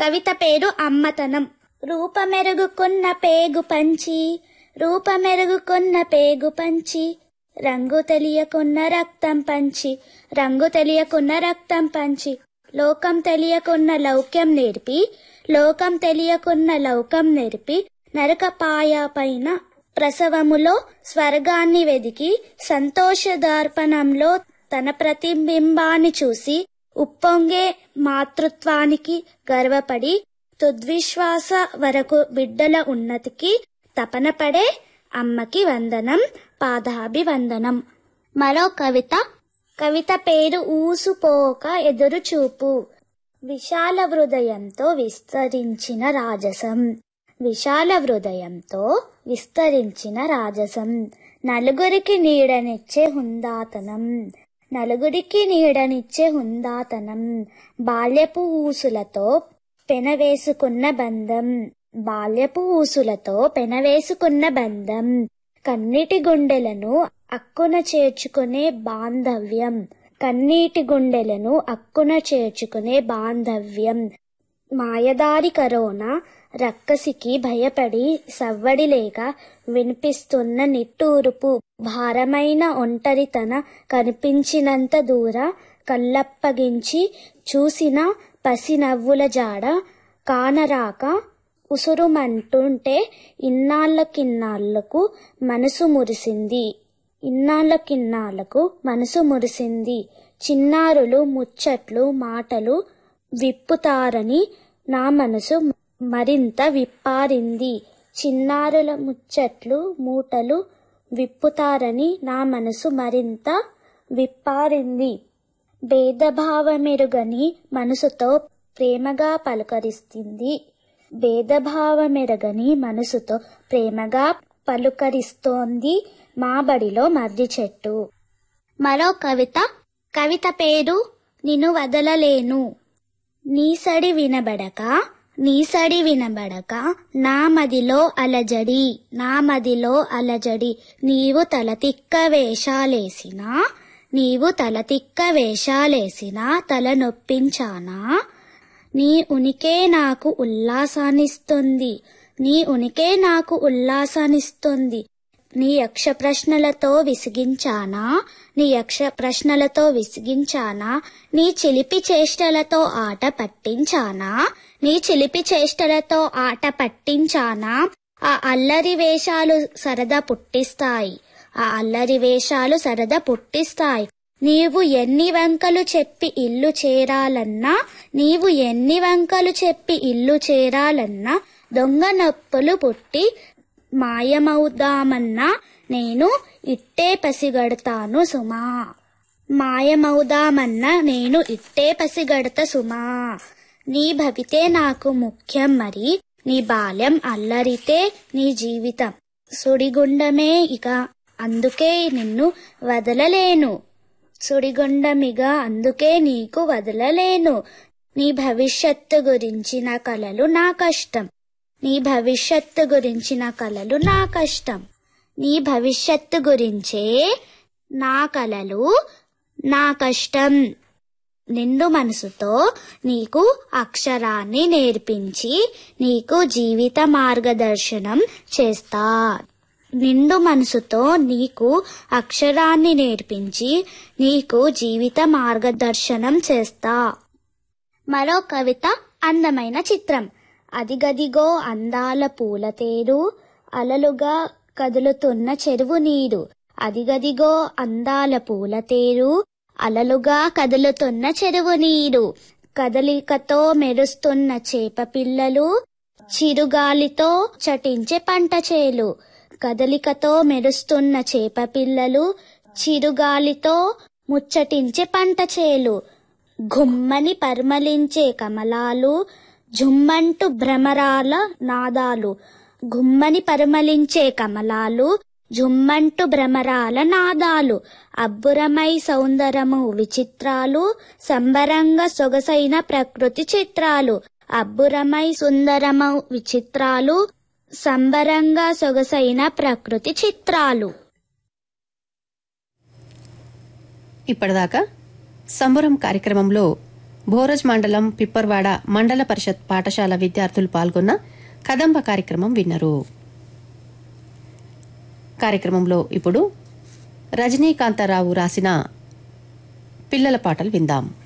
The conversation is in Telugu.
కవిత పేరు అమ్మతనం రూపమెరుగుకున్న పేగు పంచి రూపమెరుగుకున్న పేగు పంచి రంగు తెలియకున్న రక్తం పంచి రంగు తెలియకున్న రక్తం పంచి లోకం తెలియకున్న లౌక్యం నేర్పి లోకం తెలియకున్న లౌకం నేర్పి నరకపాయ పైన ప్రసవములో స్వర్గాన్ని వెదికి సంతోషదార్పణంలో తన ప్రతిబింబాన్ని చూసి ఉప్పొంగే మాతృత్వానికి గర్వపడి తుద్విశ్వాస వరకు బిడ్డల ఉన్నతికి తపన పడే అమ్మకి వందనం పాదాభివందనం మరో కవిత కవిత పేరు ఊసుపోక ఎదురు చూపు విశాల హృదయంతో విస్తరించిన రాజసం విశాల హృదయంతో విస్తరించిన రాజసం నలుగురికి నీడనిచ్చే హుందాతనం నలుగురికి నీడనిచ్చే హుందాతనం బాల్యపు ఊసులతో పెనవేసుకున్న బంధం బాల్యపు ఊసులతో పెనవేసుకున్న బంధం కన్నీటి గుండెలను అక్కున చేర్చుకునే బాంధవ్యం కన్నీటి గుండెలను అక్కున చేర్చుకునే బాంధవ్యం మాయదారి కరోనా రక్కసికి భయపడి సవ్వడి లేక వినిపిస్తున్న నిట్టూరుపు భారమైన ఒంటరితన కనిపించినంత దూర కళ్ళప్పగించి చూసిన పసి నవ్వుల జాడ కానరాక ఉసురుమంటుంటే ఇన్నాళ్ళకిన్నాళ్లకు మనసు మురిసింది ఇన్నాళ్ళకిన్నాళ్లకు మనసు మురిసింది చిన్నారులు ముచ్చట్లు మాటలు విప్పుతారని నా మనసు మరింత విప్పారింది చిన్నారుల ముచ్చట్లు మూటలు విప్పుతారని నా మనసు మరింత విప్పారింది భేదభావమెరుగని మనసుతో ప్రేమగా పలుకరిస్తుంది భేదభావమెరగని మనసుతో ప్రేమగా పలుకరిస్తోంది మా బడిలో మర్రి చెట్టు మరో కవిత కవిత పేరు నిన్ను వదలలేను నీసడి వినబడక నీసడి వినబడక నా మదిలో అలజడి నా మదిలో అలజడి నీవు తలతిక్క వేషాలేసినా నీవు తలతిక్క వేషాలేసినా తల నొప్పించానా నీ ఉనికే నాకు ఉల్లాసాన్నిస్తుంది నీ ఉనికే నాకు ఉల్లాసాన్నిస్తుంది నీ యక్ష ప్రశ్నలతో విసిగించానా నీ యక్ష ప్రశ్నలతో విసిగించానా నీ చిలిపి చేష్టలతో ఆట పట్టించానా నీ చిలిపి చేష్టలతో ఆట పట్టించానా ఆ అల్లరి వేషాలు సరదా పుట్టిస్తాయి ఆ అల్లరి వేషాలు సరదా పుట్టిస్తాయి నీవు ఎన్ని వంకలు చెప్పి ఇల్లు చేరాలన్నా నీవు ఎన్ని వంకలు చెప్పి ఇల్లు చేరాలన్నా దొంగ నొప్పులు పుట్టి మాయమవుదామన్నా నేను ఇట్టే పసిగడతాను సుమా మాయమవుదామన్నా నేను ఇట్టే పసిగడత సుమా నీ భవితే నాకు ముఖ్యం మరి నీ బాల్యం అల్లరితే నీ జీవితం సుడిగుండమే ఇక అందుకే నిన్ను వదలలేను సుడిగుండమిగా అందుకే నీకు వదలలేను నీ భవిష్యత్తు గురించిన కలలు నా కష్టం నీ భవిష్యత్తు గురించిన కలలు నా కష్టం నీ భవిష్యత్తు గురించే నా కలలు నా కష్టం నిండు మనసుతో నీకు అక్షరాన్ని నేర్పించి నీకు జీవిత మార్గదర్శనం చేస్తా నిండు మనసుతో నీకు అక్షరాన్ని నేర్పించి నీకు జీవిత మార్గదర్శనం చేస్తా మరో కవిత అందమైన చిత్రం అదిగదిగో అందాల పూల తేరు అలలుగా కదులుతున్న చెరువు నీరు అదిగదిగో అందాల పూల తేరు అలలుగా కదులుతున్న చెరువు నీరు కదలికతో మెరుస్తున్న చేప పిల్లలు చిరుగాలితో చటించే పంట చేలు కదలికతో మెరుస్తున్న చేప పిల్లలు చిరుగాలితో ముచ్చటించే పంట చేలు గుమ్మని పరిమళించే కమలాలు జుమ్మంటు భ్రమరాల నాదాలు గుమ్మని పరిమళించే కమలాలు జుమ్మంటు భ్రమరాల నాదాలు అబ్బురమై సౌందరము విచిత్రాలు సంబరంగా సొగసైన ప్రకృతి చిత్రాలు అబ్బురమై సుందరము విచిత్రాలు సంబరంగా సొగసైన ప్రకృతి చిత్రాలు ఇప్పటిదాకా సంబరం కార్యక్రమంలో భోరజ్ మండలం పిప్పర్వాడ మండల పరిషత్ పాఠశాల విద్యార్థులు పాల్గొన్న కదంబ కార్యక్రమం విన్నరు కార్యక్రమంలో ఇప్పుడు రజనీకాంతారావు రాసిన పిల్లల పాటలు విందాం